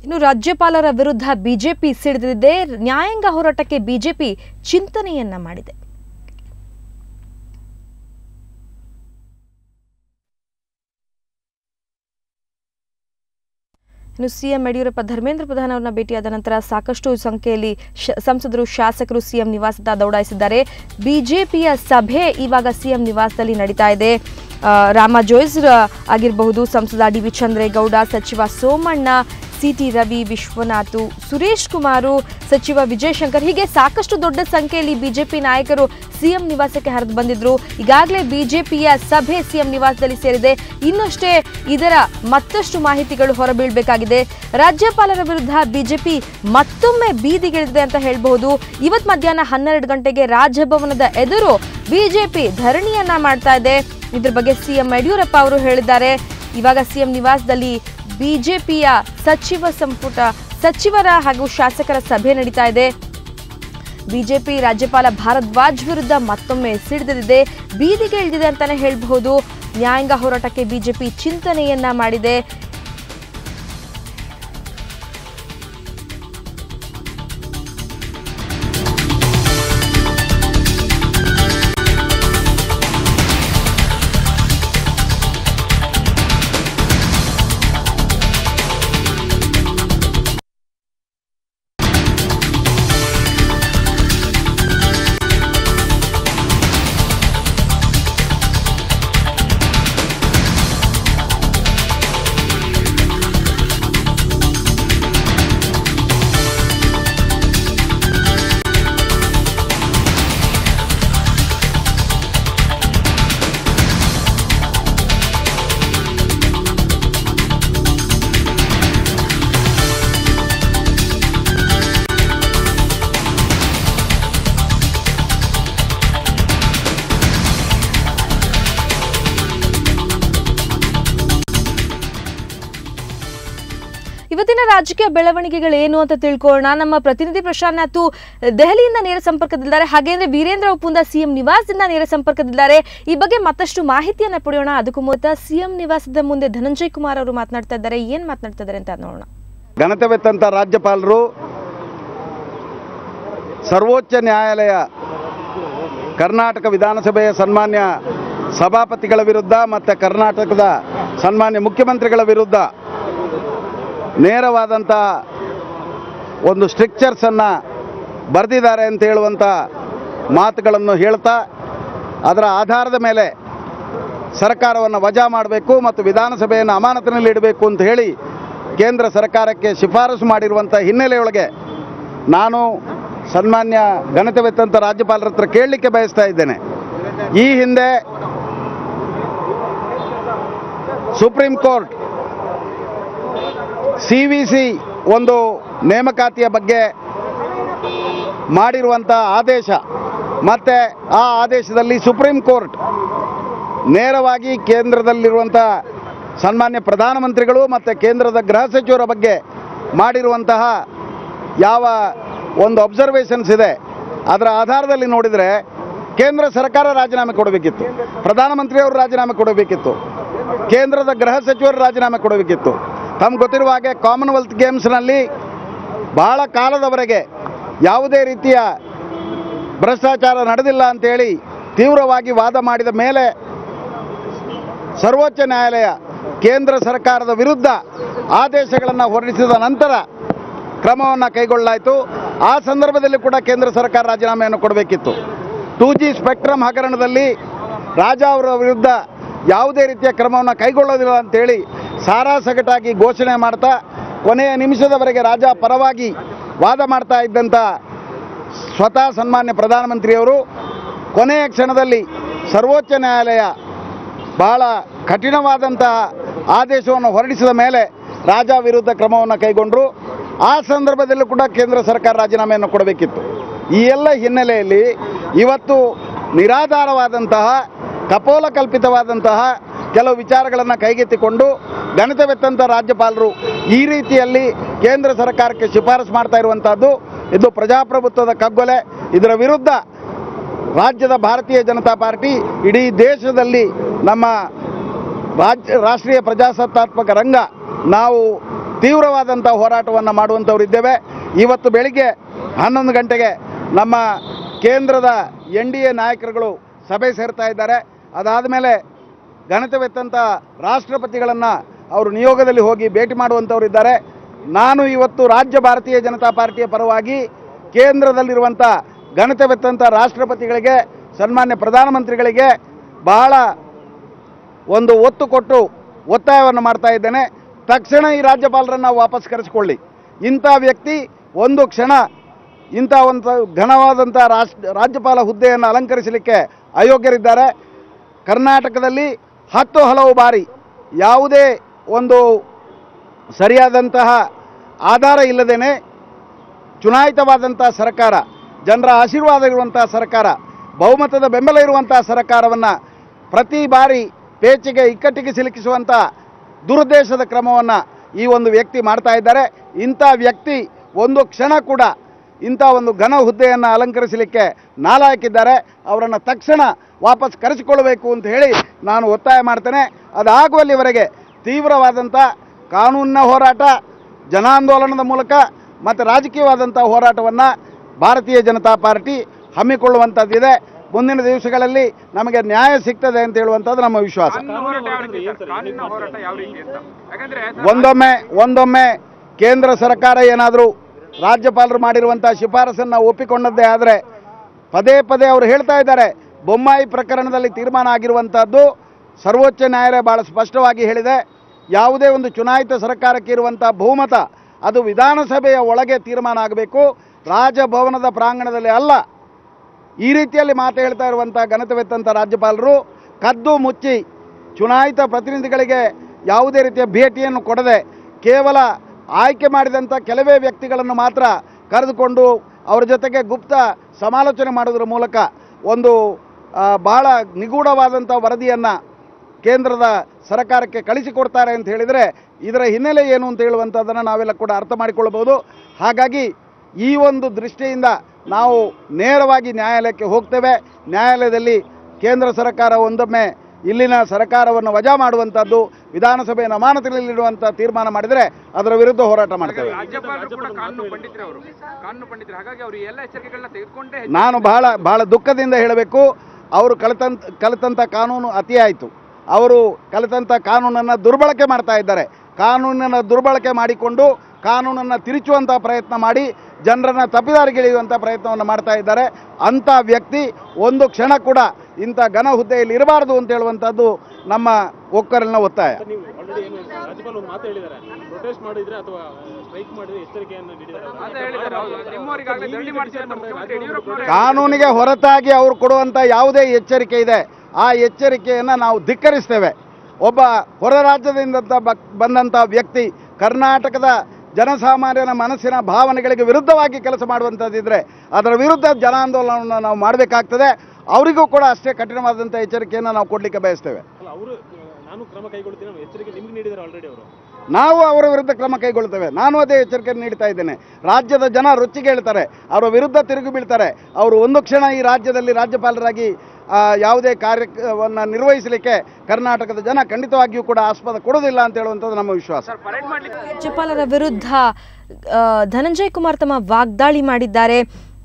ಇನ್ನು ರಾಜ್ಯಪಾಲರ ವಿರುದ್ಧ ಬಿಜೆಪಿ ಸಿಡಿದಿದೆ ನ್ಯಾಯಾಂಗ ಹೋರಾಟಕ್ಕೆ ಬಿಜೆಪಿ ಚಿಂತನೆಯನ್ನ ಮಾಡಿದೆ ಇನ್ನು ಸಿಎಂ ಯಡಿಯೂರಪ್ಪ ಧರ್ಮೇಂದ್ರ ಪ್ರಧಾನ್ ಅವರನ್ನ ಭೇಟಿಯಾದ ನಂತರ ಸಾಕಷ್ಟು ಸಂಖ್ಯೆಯಲ್ಲಿ ಶ- ಸಂಸದರು ಶಾಸಕರು ಸಿಎಂ ನಿವಾಸದ ದೌಡಾಯಿಸಿದ್ದಾರೆ ಬಿಜೆಪಿಯ ಸಭೆ ಇವಾಗ ಸಿಎಂ ನಿವಾಸದಲ್ಲಿ ನಡೀತಾ ಇದೆ ಆ, ರಾಮ ಜೋಯ್ಸ್ ರ- ಆಗಿರಬಹುದು ಸಂಸದ ಡಿ ವಿ ಚಂದ್ರೇಗೌಡ ಸಚಿವ ಸೋಮಣ್ಣ ಸಿಟಿ ರವಿ ವಿಶ್ವನಾಥ್ ಸುರೇಶ್ ಕುಮಾರು ಸಚಿವ ವಿಜಯಶಂಕರ್ ಹೀಗೆ ಸಾಕಷ್ಟು ದೊಡ್ಡ ಸಂಖ್ಯೆಯಲ್ಲಿ ಬಿಜೆಪಿ ನಾಯಕರು ಸಿಎಂ ನಿವಾಸಕ್ಕೆ ಹರಿದು ಬಂದಿದ್ರು ಈಗಾಗಲೇ ಬಿಜೆಪಿಯ ಸಭೆ ಸಿಎಂ ನಿವಾಸದಲ್ಲಿ ಸೇರಿದೆ ಇನ್ನಷ್ಟೇ ಇದರ ಮತ್ತಷ್ಟು ಮಾಹಿತಿಗಳು ಹೊರಬೀಳಬೇಕಾಗಿದೆ ರಾಜ್ಯಪಾಲರ ವಿರುದ್ಧ ಬಿಜೆಪಿ ಮತ್ತೊಮ್ಮೆ ಬೀದಿಗಿಳಿದಿದೆ ಅಂತ ಹೇಳಬಹುದು ಇವತ್ತು ಮಧ್ಯಾಹ್ನ ಹನ್ನೆರಡು ಗಂಟೆಗೆ ರಾಜಭವನದ ಎದುರು ಬಿಜೆಪಿ ಧರಣಿಯನ್ನ ಮಾಡ್ತಾ ಇದೆ ಇದ್ರ ಬಗ್ಗೆ ಸಿಎಂ ಯಡಿಯೂರಪ್ಪ ಅವರು ಹೇಳಿದ್ದಾರೆ ಇವಾಗ ಸಿಎಂ ನಿವಾಸದಲ್ಲಿ ಬಿಜೆಪಿಯ ಸಚಿವ ಸಂಪುಟ ಸಚಿವರ ಹಾಗೂ ಶಾಸಕರ ಸಭೆ ನಡೀತಾ ಇದೆ ಬಿಜೆಪಿ ರಾಜ್ಯಪಾಲ ಭಾರದ್ವಾಜ್ ವಿರುದ್ಧ ಮತ್ತೊಮ್ಮೆ ಸಿಡಿದಿದೆ ಬೀದಿಗೆ ಇಳಿದಿದೆ ಅಂತಾನೆ ಹೇಳಬಹುದು ನ್ಯಾಯಾಂಗ ಹೋರಾಟಕ್ಕೆ ಬಿಜೆಪಿ ಚಿಂತನೆಯನ್ನ ಮಾಡಿದೆ ಇವತ್ತಿನ ರಾಜಕೀಯ ಬೆಳವಣಿಗೆಗಳೇನು ಅಂತ ತಿಳ್ಕೊಳ್ಳೋಣ ನಮ್ಮ ಪ್ರತಿನಿಧಿ ಪ್ರಶಾಂತ್ ನಾಥು ದೆಹಲಿಯಿಂದ ನೇರ ಸಂಪರ್ಕದಲ್ಲಿದ್ದಾರೆ ಹಾಗೇಂದ್ರೆ ವೀರೇಂದ್ರ ಒಪ್ಪುಂದ ಸಿಎಂ ನಿವಾಸದಿಂದ ನೇರ ಸಂಪರ್ಕದಲ್ಲಿದ್ದಾರೆ ಈ ಬಗ್ಗೆ ಮತ್ತಷ್ಟು ಮಾಹಿತಿಯನ್ನ ಪಡೆಯೋಣ ಅದಕ್ಕೂ ಮೊದಲ ಸಿಎಂ ನಿವಾಸದ ಮುಂದೆ ಧನಂಜಯ್ ಕುಮಾರ್ ಅವರು ಮಾತನಾಡ್ತಾ ಇದ್ದಾರೆ ಏನ್ ಮಾತನಾಡ್ತಾ ಇದ್ದಾರೆ ಅಂತ ನೋಡೋಣ ಘನತೆವೆತ್ತಂತ ರಾಜ್ಯಪಾಲರು ಸರ್ವೋಚ್ಚ ನ್ಯಾಯಾಲಯ ಕರ್ನಾಟಕ ವಿಧಾನಸಭೆಯ ಸನ್ಮಾನ್ಯ ಸಭಾಪತಿಗಳ ವಿರುದ್ಧ ಮತ್ತು ಕರ್ನಾಟಕದ ಸನ್ಮಾನ್ಯ ಮುಖ್ಯಮಂತ್ರಿಗಳ ವಿರುದ್ಧ ನೇರವಾದಂಥ ಒಂದು ಸ್ಟ್ರಿಕ್ಚರ್ಸನ್ನು ಬರೆದಿದ್ದಾರೆ ಅಂತ ಹೇಳುವಂಥ ಮಾತುಗಳನ್ನು ಹೇಳ್ತಾ ಅದರ ಆಧಾರದ ಮೇಲೆ ಸರ್ಕಾರವನ್ನು ವಜಾ ಮಾಡಬೇಕು ಮತ್ತು ವಿಧಾನಸಭೆಯನ್ನು ಅಮಾನತಿನಲ್ಲಿ ಇಡಬೇಕು ಅಂತ ಹೇಳಿ ಕೇಂದ್ರ ಸರ್ಕಾರಕ್ಕೆ ಶಿಫಾರಸು ಮಾಡಿರುವಂಥ ಹಿನ್ನೆಲೆಯೊಳಗೆ ನಾನು ಸನ್ಮಾನ್ಯ ಘನತೆವೆತ್ತಂತ ರಾಜ್ಯಪಾಲರ ಹತ್ರ ಕೇಳಲಿಕ್ಕೆ ಬಯಸ್ತಾ ಇದ್ದೇನೆ ಈ ಹಿಂದೆ supreme court C V C ಒಂದು ನೇಮಕಾತಿಯ ಬಗ್ಗೆ ಮಾಡಿರುವಂಥ ಆದೇಶ ಮತ್ತು ಆ ಆದೇಶದಲ್ಲಿ ಸುಪ್ರೀಂ ಕೋರ್ಟ್ ನೇರವಾಗಿ ಕೇಂದ್ರದಲ್ಲಿರುವಂಥ ಸನ್ಮಾನ್ಯ ಪ್ರಧಾನಮಂತ್ರಿಗಳು ಮತ್ತು ಕೇಂದ್ರದ ಗೃಹ ಸಚಿವರ ಬಗ್ಗೆ ಮಾಡಿರುವಂತಹ ಯಾವ ಒಂದು ಅಬ್ಸರ್ವೇಷನ್ಸ್ ಇದೆ ಅದರ ಆಧಾರದಲ್ಲಿ ನೋಡಿದರೆ ಕೇಂದ್ರ ಸರ್ಕಾರ ರಾಜೀನಾಮೆ ಕೊಡಬೇಕಿತ್ತು ಪ್ರಧಾನಮಂತ್ರಿಯವರು ರಾಜೀನಾಮೆ ಕೊಡಬೇಕಿತ್ತು ಕೇಂದ್ರದ ಗೃಹ ಸಚಿವರು ರಾಜೀನಾಮೆ ಕೊಡಬೇಕಿತ್ತು ತಮ್ಗೆ ಗೊತ್ತಿರುವ ಹಾಗೆ ಕಾಮನ್ವೆಲ್ತ್ ಗೇಮ್ಸ್ನಲ್ಲಿ ಬಹಳ ಕಾಲದವರೆಗೆ ಯಾವುದೇ ರೀತಿಯ ಭ್ರಷ್ಟಾಚಾರ ನಡೆದಿಲ್ಲ ಅಂತೇಳಿ ತೀವ್ರವಾಗಿ ವಾದ ಮಾಡಿದ ಮೇಲೆ ಸರ್ವೋಚ್ಚ ನ್ಯಾಯಾಲಯ ಕೇಂದ್ರ ಸರ್ಕಾರದ ವಿರುದ್ಧ ಆದೇಶಗಳನ್ನು ಹೊರಡಿಸಿದ ನಂತರ ಕ್ರಮವನ್ನು ಕೈಗೊಳ್ಳಲಾಯಿತು ಆ ಸಂದರ್ಭದಲ್ಲಿ ಕೂಡ ಕೇಂದ್ರ ಸರ್ಕಾರ ರಾಜೀನಾಮೆಯನ್ನು ಕೊಡಬೇಕಿತ್ತು ಟೂ ಜಿ ಸ್ಪೆಕ್ಟ್ರಮ್ ಹಗರಣದಲ್ಲಿ ರಾಜಾ ಅವರ ವಿರುದ್ಧ ಯಾವುದೇ ರೀತಿಯ ಕ್ರಮವನ್ನು ಕೈಗೊಳ್ಳೋದಿಲ್ಲ ಅಂತೇಳಿ ಸಾರಾಸಗಟಾಗಿ ಘೋಷಣೆ ಮಾಡ್ತಾ ಕೊನೆಯ ನಿಮಿಷದವರೆಗೆ ರಾಜಾ ಪರವಾಗಿ ವಾದ ಮಾಡ್ತಾ ಇದ್ದಂಥ ಸ್ವತಃ ಸನ್ಮಾನ್ಯ ಪ್ರಧಾನಮಂತ್ರಿಯವರು ಕೊನೆಯ ಕ್ಷಣದಲ್ಲಿ ಸರ್ವೋಚ್ಚ ನ್ಯಾಯಾಲಯ ಬಹಳ ಕಠಿಣವಾದಂತಹ ಆದೇಶವನ್ನು ಹೊರಡಿಸಿದ ಮೇಲೆ ರಾಜ ವಿರುದ್ಧ ಕ್ರಮವನ್ನು ಕೈಗೊಂಡರು ಆ ಸಂದರ್ಭದಲ್ಲೂ ಕೂಡ ಕೇಂದ್ರ ಸರ್ಕಾರ ರಾಜೀನಾಮೆಯನ್ನು ಕೊಡಬೇಕಿತ್ತು ಈ ಎಲ್ಲ ಹಿನ್ನೆಲೆಯಲ್ಲಿ ಇವತ್ತು ನಿರಾಧಾರವಾದಂತಹ ಕಪೋಲ ಕಲ್ಪಿತವಾದಂತಹ ಕೆಲವು ವಿಚಾರಗಳನ್ನು ಕೈಗೆತ್ತಿಕೊಂಡು ಗಣಿತವೆತ್ತಂತ ರಾಜ್ಯಪಾಲರು ಈ ರೀತಿಯಲ್ಲಿ ಕೇಂದ್ರ ಸರ್ಕಾರಕ್ಕೆ ಶಿಫಾರಸು ಮಾಡ್ತಾ ಇರುವಂತಹದ್ದು ಇದು ಪ್ರಜಾಪ್ರಭುತ್ವದ ಕಗ್ಗೊಲೆ ಇದರ ವಿರುದ್ಧ ರಾಜ್ಯದ ಭಾರತೀಯ ಜನತಾ ಪಾರ್ಟಿ ಇಡೀ ದೇಶದಲ್ಲಿ ನಮ್ಮ ರಾಜ್ಯ ರಾಷ್ಟ್ರೀಯ ಪ್ರಜಾಸತ್ತಾತ್ಮಕ ರಂಗ ನಾವು ತೀವ್ರವಾದಂಥ ಹೋರಾಟವನ್ನು ಮಾಡುವಂಥವ್ರು ಇದ್ದೇವೆ ಇವತ್ತು ಬೆಳಿಗ್ಗೆ ಹನ್ನೊಂದು ಗಂಟೆಗೆ ನಮ್ಮ ಕೇಂದ್ರದ ಎನ್ ಡಿ ಎ ನಾಯಕರುಗಳು ಸಭೆ ಸೇರ್ತಾ ಇದ್ದಾರೆ ಅದಾದ ಮೇಲೆ ಘನತೆವೆತ್ತಂಥ ರಾಷ್ಟ್ರಪತಿಗಳನ್ನು ಅವರು ನಿಯೋಗದಲ್ಲಿ ಹೋಗಿ ಭೇಟಿ ಮಾಡುವಂಥವ್ರು ಇದ್ದಾರೆ ನಾನು ಇವತ್ತು ರಾಜ್ಯ ಭಾರತೀಯ ಜನತಾ ಪಾರ್ಟಿಯ ಪರವಾಗಿ ಕೇಂದ್ರದಲ್ಲಿರುವಂಥ ಘನತೆವೆತ್ತಂಥ ರಾಷ್ಟ್ರಪತಿಗಳಿಗೆ ಸನ್ಮಾನ್ಯ ಪ್ರಧಾನಮಂತ್ರಿಗಳಿಗೆ ಬಹಳ ಒಂದು ಒತ್ತು ಕೊಟ್ಟು ಒತ್ತಾಯವನ್ನು ಮಾಡ್ತಾ ಇದ್ದೇನೆ ತಕ್ಷಣ ಈ ರಾಜ್ಯಪಾಲರನ್ನು ವಾಪಸ್ ಕರೆಸಿಕೊಳ್ಳಿ ಇಂಥ ವ್ಯಕ್ತಿ ಒಂದು ಕ್ಷಣ ಇಂಥ ಒಂದು ಘನವಾದಂಥ ರಾಷ್ಟ್ರ ರಾಜ್ಯಪಾಲ ಹುದ್ದೆಯನ್ನು ಅಲಂಕರಿಸಲಿಕ್ಕೆ ಅಯೋಗ್ಯರಿದ್ದಾರೆ ಕರ್ನಾಟಕದಲ್ಲಿ ಹತ್ತು ಹಲವು ಬಾರಿ ಯಾವುದೇ ಒಂದು ಸರಿಯಾದಂತಹ ಆಧಾರ ಇಲ್ಲದೇನೆ ಚುನಾಯಿತವಾದಂಥ ಸರ್ಕಾರ ಜನರ ಆಶೀರ್ವಾದ ಇರುವಂಥ ಸರ್ಕಾರ ಬಹುಮತದ ಬೆಂಬಲ ಇರುವಂಥ ಸರ್ಕಾರವನ್ನು ಪ್ರತಿ ಬಾರಿ ಪೇಚಿಗೆ ಇಕ್ಕಟ್ಟಿಗೆ ಸಿಲುಕಿಸುವಂಥ ದುರುದ್ದೇಶದ ಕ್ರಮವನ್ನು ಈ ಒಂದು ವ್ಯಕ್ತಿ ಮಾಡ್ತಾ ಇದ್ದಾರೆ ಇಂಥ ವ್ಯಕ್ತಿ ಒಂದು ಕ್ಷಣ ಕೂಡ ಇಂಥ ಒಂದು ಘನ ಹುದ್ದೆಯನ್ನು ಅಲಂಕರಿಸಲಿಕ್ಕೆ ನಾಲಾಯಕಿದ್ದಾರೆ ಅವರನ್ನು ತಕ್ಷಣ ವಾಪಸ್ ಕರೆಸಿಕೊಳ್ಳಬೇಕು ಅಂತ ಹೇಳಿ ನಾನು ಒತ್ತಾಯ ಮಾಡ್ತೇನೆ ಅದಾಗುವಲ್ಲಿವರೆಗೆ ತೀವ್ರವಾದಂಥ ಕಾನೂನಿನ ಹೋರಾಟ ಜನಾಂದೋಲನದ ಮೂಲಕ ಮತ್ತು ರಾಜಕೀಯವಾದಂಥ ಹೋರಾಟವನ್ನು ಭಾರತೀಯ ಜನತಾ ಪಾರ್ಟಿ ಹಮ್ಮಿಕೊಳ್ಳುವಂಥದ್ದಿದೆ ಮುಂದಿನ ದಿವಸಗಳಲ್ಲಿ ನಮಗೆ ನ್ಯಾಯ ಸಿಗ್ತದೆ ಅಂತ ಹೇಳುವಂಥದ್ದು ನಮ್ಮ ವಿಶ್ವಾಸ ಕಾನೂನು ಹೋರಾಟ ಯಾವ ರೀತಿ ಸರ್? ಕಾನೂನಿನ ಹೋರಾಟ ಯಾವ ರೀತಿ ಅಂತ ಯಾಕಂದ್ರೆ ಸರ್, ಒಂದೊಮ್ಮೆ ಒಂದೊಮ್ಮೆ ಕೇಂದ್ರ ಸರ್ಕಾರ ಏನಾದರೂ ರಾಜ್ಯಪಾಲರು ಮಾಡಿರುವಂಥ ಶಿಫಾರಸನ್ನು ಒಪ್ಪಿಕೊಂಡದ್ದೇ ಆದರೆ ಪದೇ ಪದೇ ಅವರು ಹೇಳ್ತಾ ಇದ್ದಾರೆ ಬೊಮ್ಮಾಯಿ ಪ್ರಕರಣದಲ್ಲಿ ತೀರ್ಮಾನ ಆಗಿರುವಂಥದ್ದು ಸರ್ವೋಚ್ಚ ನ್ಯಾಯಾಲಯ ಭಾಳ ಸ್ಪಷ್ಟವಾಗಿ ಹೇಳಿದೆ ಯಾವುದೇ ಒಂದು ಚುನಾಯಿತ ಸರ್ಕಾರಕ್ಕೆ ಇರುವಂಥ ಬಹುಮತ ಅದು ವಿಧಾನಸಭೆಯ ಒಳಗೆ ತೀರ್ಮಾನ ಆಗಬೇಕು ರಾಜಭವನದ ಪ್ರಾಂಗಣದಲ್ಲಿ ಅಲ್ಲ ಈ ರೀತಿಯಲ್ಲಿ ಮಾತು ಹೇಳ್ತಾ ಇರುವಂಥ ಘನತೆವೆತ್ತಂಥ ರಾಜ್ಯಪಾಲರು ಕದ್ದು ಮುಚ್ಚಿ ಚುನಾಯಿತ ಪ್ರತಿನಿಧಿಗಳಿಗೆ ಯಾವುದೇ ರೀತಿಯ ಭೇಟಿಯನ್ನು ಕೊಡದೆ ಕೇವಲ ಆಯ್ಕೆ ಮಾಡಿದಂಥ ಕೆಲವೇ ವ್ಯಕ್ತಿಗಳನ್ನು ಮಾತ್ರ ಕರೆದುಕೊಂಡು ಅವರ ಜೊತೆಗೆ ಗುಪ್ತ ಸಮಾಲೋಚನೆ ಮಾಡೋದ್ರ ಮೂಲಕ ಒಂದು ಆ, ಬಹಳ ನಿಗೂಢವಾದಂಥ ವರದಿಯನ್ನು ಕೇಂದ್ರದ ಸರ್ಕಾರಕ್ಕೆ ಕಳಿಸಿಕೊಡ್ತಾರೆ ಅಂತ ಹೇಳಿದರೆ ಇದರ ಹಿನ್ನೆಲೆ ಏನು ಅಂತ ಹೇಳುವಂಥದ್ದನ್ನು ನಾವೆಲ್ಲ ಕೂಡ ಅರ್ಥ ಮಾಡಿಕೊಳ್ಳಬಹುದು ಹಾಗಾಗಿ ಈ ಒಂದು ದೃಷ್ಟಿಯಿಂದ ನಾವು ನೇರವಾಗಿ ನ್ಯಾಯಾಲಯಕ್ಕೆ ಹೋಗ್ತೇವೆ ನ್ಯಾಯಾಲಯದಲ್ಲಿ ಕೇಂದ್ರ ಸರ್ಕಾರ ಒಂದೊಮ್ಮೆ ಇಲ್ಲಿನ ಸರ್ಕಾರವನ್ನು ವಜಾ ಮಾಡುವಂಥದ್ದು ವಿಧಾನಸಭೆಯನ್ನು ಅಮಾನತಿನಲ್ಲಿಡುವಂಥ ತೀರ್ಮಾನ ಮಾಡಿದರೆ ಅದರ ವಿರುದ್ಧ ಹೋರಾಟ ಮಾಡ್ತೇವೆ ರಾಜ್ಯಪಾಲರು ಕೂಡ ಕಾನೂನು ಪಂಡಿತರು ಅವರು ಕಾನೂನು ಪಂಡಿತರು ಹಾಗಾಗಿ ಅವರು ಎಲ್ಲ ಎಚ್ಚರಿಕೆಗಳನ್ನ ತೆಗೆದುಕೊಂಡೇ ನಾನು ಬಹಳ ಬಹಳ ದುಃಖದಿಂದ ಹೇಳಬೇಕು ಅವರು ಕಲಿತಂತ ಕಲಿತಂಥ ಕಾನೂನು ಅತಿಯಾಯಿತು ಅವರು ಕಲಿತಂಥ ಕಾನೂನನ್ನು ದುರ್ಬಳಕೆ ಮಾಡ್ತಾ ಇದ್ದಾರೆ ಕಾನೂನನ್ನು ದುರ್ಬಳಕೆ ಮಾಡಿಕೊಂಡು ಕಾನೂನನ್ನು ತಿರುಚುವಂಥ ಪ್ರಯತ್ನ ಮಾಡಿ ಜನರನ್ನು ತಪ್ಪಿದಾರಿಗೆಳೆಯುವಂಥ ಪ್ರಯತ್ನವನ್ನು ಮಾಡ್ತಾ ಇದ್ದಾರೆ ಅಂಥ ವ್ಯಕ್ತಿ ಒಂದು ಕ್ಷಣ ಕೂಡ ಇಂಥ ಘನ ಹುದ್ದೆಯಲ್ಲಿ ಇರಬಾರ್ದು ಅಂತ ಹೇಳುವಂಥದ್ದು ನಮ್ಮ ಒಕ್ಕಲಿನ ಒತ್ತಾಯ ಸರ್, ನೀವು ಆಲ್ರೆಡಿ ಏನು ರಾಜ್ಯಪಾಲ ಒಂದು ಮಾತು ಹೇಳಿದ್ದಾರೆ ಪ್ರೊಟೆಸ್ಟ್ ಮಾಡಿದ್ರೆ ಅಥವಾ ಸ್ಟ್ರೈಕ್ ಮಾಡಿದ್ರೆ ಎಚ್ಚರಿಕೆಯನ್ನು ನೀಡಿದ್ದಾರೆ ಅದೇ ಹೇಳಿದ್ದಾರೆ ಹೌದು. ನಿಮ್ಮವರಿಗಾಗಲೇ ದಂಡಿ ಮಾಡಿಸಿ ಅಂತ ಮುಖ್ಯಮಂತ್ರಿ ಯಡಿಯೂರಪ್ಪನವರೇ ಕಾನೂನಿಗೆ ಹೊರತಾಗಿ ಅವರು ಕೊಡುವಂಥ ಯಾವುದೇ ಎಚ್ಚರಿಕೆ ಇದೆ ಆ ಎಚ್ಚರಿಕೆಯನ್ನು ನಾವು ಧಿಕ್ಕರಿಸ್ತೇವೆ ಒಬ್ಬ ಹೊರ ರಾಜ್ಯದಿಂದ ಬ- ಬಂದಂಥ ವ್ಯಕ್ತಿ ಕರ್ನಾಟಕದ ಜನಸಾಮಾನ್ಯನ ಮನಸ್ಸಿನ ಭಾವನೆಗಳಿಗೆ ವಿರುದ್ಧವಾಗಿ ಕೆಲಸ ಮಾಡುವಂಥದ್ದಿದ್ರೆ ಅದರ ವಿರುದ್ಧ ಜನಾಂದೋಲನವನ್ನು ನಾವು ಮಾಡಬೇಕಾಗ್ತದೆ ಅವರಿಗೂ ಕೂಡ ಅಷ್ಟೇ ಕಠಿಣವಾದಂಥ ಎಚ್ಚರಿಕೆಯನ್ನು ನಾವು ಕೊಡಲಿಕ್ಕೆ ಬಯಸ್ತೇವೆ ಅಲ್ಲ ಅವರು ನಾನು ಕ್ರಮ ಕೈಗೊಳ್ತೀನಿ ನಾವು ಎಚ್ಚರಿಕೆ ನಿಮ್ಗೆ ನೀಡಿದ್ದಾರೆ ಆಲ್ರೆಡಿ ಅವರು ನಾವು ಅವರ ವಿರುದ್ಧ ಕ್ರಮ ಕೈಗೊಳ್ತೇವೆ ನಾನು ಅದೇ ಎಚ್ಚರಿಕೆ ನೀಡ್ತಾ ಇದ್ದೇನೆ ರಾಜ್ಯದ ಜನ ರುಚಿಗೆ ಹೇಳ್ತಾರೆ ಅವರ ವಿರುದ್ಧ ತಿರುಗಿ ಬೀಳ್ತಾರೆ ಅವರು ಒಂದು ಕ್ಷಣ ಈ ರಾಜ್ಯದಲ್ಲಿ ರಾಜ್ಯಪಾಲರಾಗಿ ಆ, ಯಾವುದೇ ಕಾರ್ಯವನ್ನು ನಿರ್ವಹಿಸಲಿಕ್ಕೆ ಕರ್ನಾಟಕದ ಜನ ಖಂಡಿತವಾಗಿಯೂ ಕೂಡ ಆಸ್ಪದ ಕೊಡೋದಿಲ್ಲ ಅಂತ ಹೇಳುವಂಥದ್ದು ನಮ್ಮ ವಿಶ್ವಾಸ ಸರ್ ಪರೇಡ್ ಮಾಡ್ಲಿಕ್ಕೆ ರಾಜ್ಯಪಾಲರ ವಿರುದ್ಧ ಆ, ಧನಂಜಯ್ ಕುಮಾರ್ ತಮ್ಮ ವಾಗ್ದಾಳಿ ಮಾಡಿದ್ದಾರೆ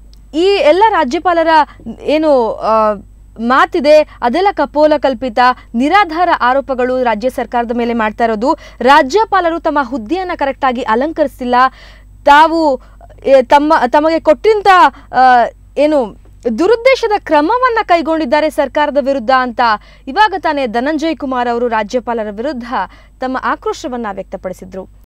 ಈ ಎಲ್ಲ ರಾಜ್ಯಪಾಲರ ಏನು ಆ, ಮಾತಿದೆ ಅದೆಲ್ಲ ಕಪೋಲ ಕಲ್ಪಿತ ನಿರಾಧಾರ ಆರೋಪಗಳು ರಾಜ್ಯ ಸರ್ಕಾರದ ಮೇಲೆ ಮಾಡ್ತಾ ಇರೋದು ರಾಜ್ಯಪಾಲರು ತಮ್ಮ ಹುದ್ದೆಯನ್ನ ಕರೆಕ್ಟಾಗಿ ಅಲಂಕರಿಸಿಲ್ಲ ತಾವು ಏ, ತಮ್ಮ ತಮಗೆ ಕೊಟ್ಟಿಂತ ಆ, ಏನು ದುರುದ್ದೇಶದ ಕ್ರಮವನ್ನ ಕೈಗೊಂಡಿದ್ದಾರೆ ಸರ್ಕಾರದ ವಿರುದ್ಧ ಅಂತ ಇವಾಗ ತಾನೇ ಧನಂಜಯ್ ಕುಮಾರ್ ಅವರು ರಾಜ್ಯಪಾಲರ ವಿರುದ್ಧ ತಮ್ಮ ಆಕ್ರೋಶವನ್ನ ವ್ಯಕ್ತಪಡಿಸಿದ್ರು